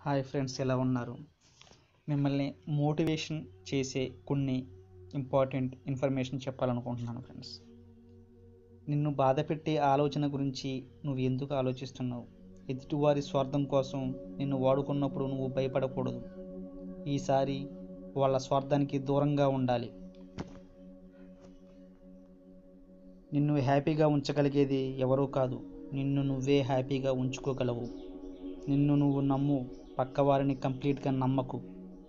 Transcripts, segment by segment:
hi friends ఎలా ఉన్నారు మిమ్మల్ని మోటివేషన్ చేసే కొన్ని ఇంపార్టెంట్ ఇన్ఫర్మేషన్ చెప్పాలనుకుంటున్నాను ఫ్రెండ్స్ నిన్ను బాధ పెట్టే ఆలోచన గురించి నువ్వు ఎందుకు ఆలోచిస్తున్నావు ఎదుటివారి స్వార్థం కోసం నిన్ను వాడుకున్నప్పుడు నువ్వు భయపడకూడదు ఈసారి వాళ్ళ స్వార్థానికి దూరంగా ఉండాలి నిన్ను హ్యాపీగా ఉంచగలిగేది ఎవరూ కాదు నిన్ను నువ్వే హ్యాపీగా ఉంచుకోగలవు నిన్ను నువ్వు నమ్ము పక్కవారిని కంప్లీట్గా నమ్మకు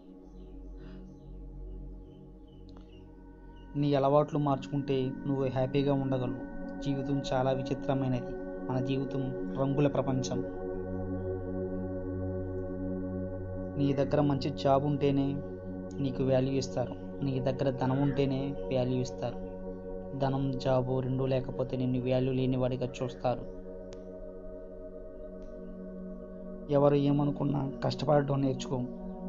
నీ అలవాట్లు మార్చుకుంటే నువ్వు హ్యాపీగా ఉండగలవు జీవితం చాలా విచిత్రమైనది మన జీవితం రంగుల ప్రపంచం నీ దగ్గర మంచి జాబ్ ఉంటేనే నీకు వాల్యూ ఇస్తారు నీ దగ్గర ధనం ఉంటేనే వాల్యూ ఇస్తారు ధనం జాబు రెండూ లేకపోతే నిన్ను వాల్యూ లేనివాడిగా చూస్తారు ఎవరు ఏమనుకున్నా కష్టపడడం నేర్చుకో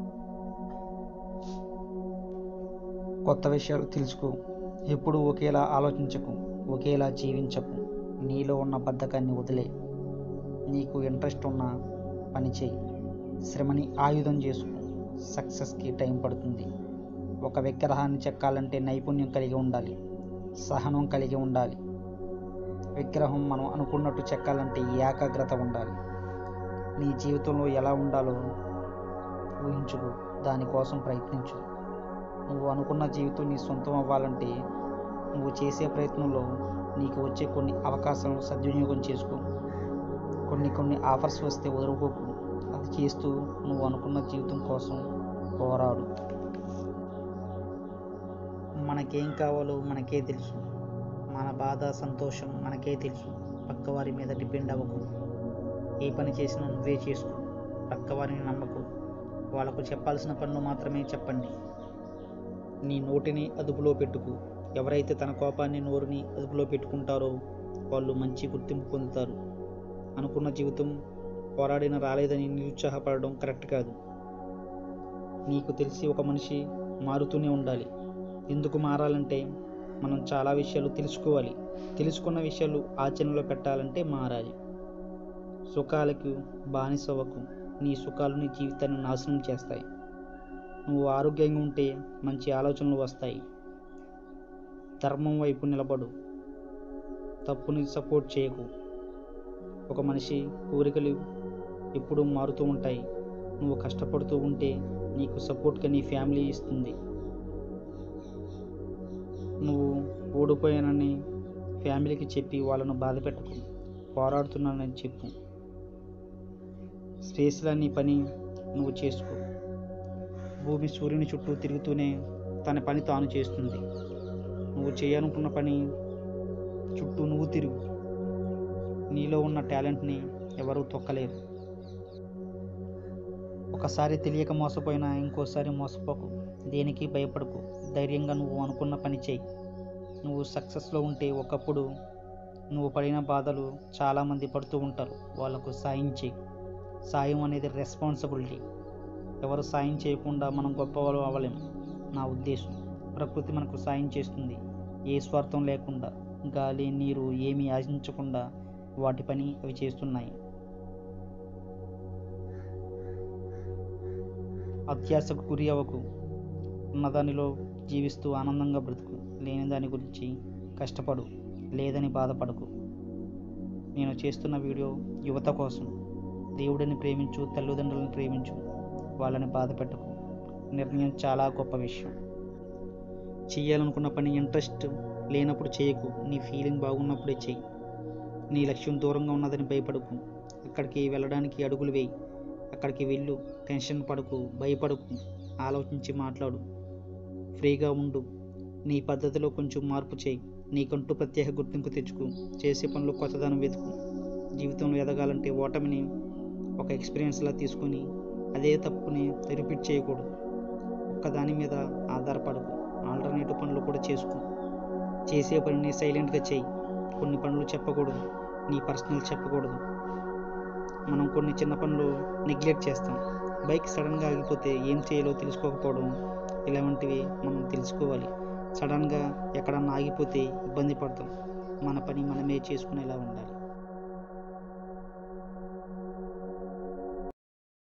కొత్త విషయాలు తెలుసుకో ఎప్పుడు ఒకేలా ఆలోచించకు ఒకేలా జీవించకు నీలో ఉన్న బద్ధకాన్ని వదిలే నీకు ఇంట్రెస్ట్ ఉన్న పని చేయి శ్రమని ఆయుధం చేసుకో సక్సెస్కి టైం పడుతుంది ఒక విగ్రహాన్ని చెక్కాలంటే నైపుణ్యం కలిగి ఉండాలి సహనం కలిగి ఉండాలి విగ్రహం మనం అనుకున్నట్టు చెక్కాలంటే ఏకాగ్రత ఉండాలి నీ జీవితంలో ఎలా ఉండాలో ఊహించుకో దానికోసం ప్రయత్నించు నువ్వు అనుకున్న జీవితం నీ సొంతం అవ్వాలంటే నువ్వు చేసే ప్రయత్నంలో నీకు వచ్చే కొన్ని అవకాశాలను సద్వినియోగం చేసుకో కొన్ని కొన్ని ఆఫర్స్ వస్తే వదులుకోకు అది చేస్తూ నువ్వు అనుకున్న జీవితం కోసం పోరాడు మనకేం కావాలో మనకే తెలుసు మన బాధ సంతోషం మనకే తెలుసు పక్కవారి మీద డిపెండ్ అవ్వకు ఏ పని చేసినా నువ్వే చేసుకో పక్కవారిని నమ్మకు వాళ్ళకు చెప్పాల్సిన పనులు మాత్రమే చెప్పండి నీ నోటిని అదుపులో పెట్టుకు ఎవరైతే తన కోపాన్ని నోరుని అదుపులో పెట్టుకుంటారో వాళ్ళు మంచి గుర్తింపు పొందుతారు అనుకున్న జీవితం పోరాడిన రాలేదని నిరుత్సాహపడడం కరెక్ట్ కాదు నీకు తెలిసి ఒక మనిషి మారుతూనే ఉండాలి ఎందుకు మారాలంటే మనం చాలా విషయాలు తెలుసుకోవాలి తెలుసుకున్న విషయాలు ఆచరణలో పెట్టాలంటే మారాలి సుఖాలకు బానిసవకు నీ సుఖాలు నీ జీవితాన్ని నాశనం చేస్తాయి నువ్వు ఆరోగ్యంగా ఉంటే మంచి ఆలోచనలు వస్తాయి ధర్మం వైపు నిలబడు తప్పుని సపోర్ట్ చేయకు ఒక మనిషి కోరికలు ఎప్పుడూ మారుతూ ఉంటాయి నువ్వు కష్టపడుతూ ఉంటే నీకు సపోర్ట్గా నీ ఫ్యామిలీ ఇస్తుంది నువ్వు ఓడిపోయానని ఫ్యామిలీకి చెప్పి వాళ్ళను బాధ పెట్టకు పోరాడుతున్నానని చెప్పు స్పేస్లో నీ పని నువ్వు చేసుకో భూమి సూర్యుని చుట్టూ తిరుగుతూనే తన పని తాను చేస్తుంది నువ్వు చేయాలనుకున్న పని చుట్టూ నువ్వు తిరుగు నీలో ఉన్న టాలెంట్ని ఎవరూ తొక్కలేరు ఒకసారి తెలియక మోసపోయినా ఇంకోసారి మోసపోకు దేనికి భయపడకు ధైర్యంగా నువ్వు అనుకున్న పని చేయి నువ్వు సక్సెస్లో ఉంటే ఒకప్పుడు నువ్వు పడిన బాధలు చాలామంది పడుతూ ఉంటారు వాళ్ళకు సాయం చేయి సాయం అనేది రెస్పాన్సిబిలిటీ ఎవరు సాయం చేయకుండా మనం గొప్పవాళ్ళు అవ్వలేం నా ఉద్దేశం ప్రకృతి మనకు సాయం చేస్తుంది ఏ స్వార్థం లేకుండా గాలి నీరు ఏమీ ఆశించకుండా వాటి పని అవి చేస్తున్నాయి అత్యాశకు గురి అవ్వకు ఉన్నదానిలో జీవిస్తూ ఆనందంగా బ్రతుకు లేని దాని గురించి కష్టపడు లేదని బాధపడకు నేను చేస్తున్న వీడియో యువత కోసం దేవుడిని ప్రేమించు తల్లిదండ్రులను ప్రేమించు వాళ్ళని బాధ పెట్టకు నిర్ణయం చాలా గొప్ప విషయం చేయాలనుకున్న పని ఇంట్రెస్ట్ లేనప్పుడు చేయకు నీ ఫీలింగ్ బాగున్నప్పుడే చెయ్యి నీ లక్ష్యం దూరంగా ఉన్నదని భయపడకు అక్కడికి వెళ్ళడానికి అడుగులు వేయి అక్కడికి వెళ్ళు టెన్షన్ పడకు భయపడకు ఆలోచించి మాట్లాడు ఫ్రీగా ఉండు నీ పద్ధతిలో కొంచెం మార్పు చేయి నీకంటూ ప్రత్యేక గుర్తింపు తెచ్చుకు చేసే పనులు కొత్తదనం వెతుకు జీవితంలో ఎదగాలంటే ఓటమిని ఒక ఎక్స్పీరియన్స్లా తీసుకొని అదే తప్పుని రిపీట్ చేయకూడదు ఒక్కదాని మీద ఆధారపడకు ఆల్టర్నేటివ్ పనులు కూడా చేసుకో చేసే పనిని సైలెంట్గా చేయి కొన్ని పనులు చెప్పకూడదు నీ పర్సనల్ చెప్పకూడదు మనం కొన్ని చిన్న పనులు నెగ్లెక్ట్ చేస్తాం బైక్ సడన్గా ఆగిపోతే ఏం చేయాలో తెలుసుకోకపోవడం ఇలాంటివి మనం తెలుసుకోవాలి సడన్గా ఎక్కడన్నా ఆగిపోతే ఇబ్బంది పడతాం మన పని మనమే చేసుకునేలా ఉండాలి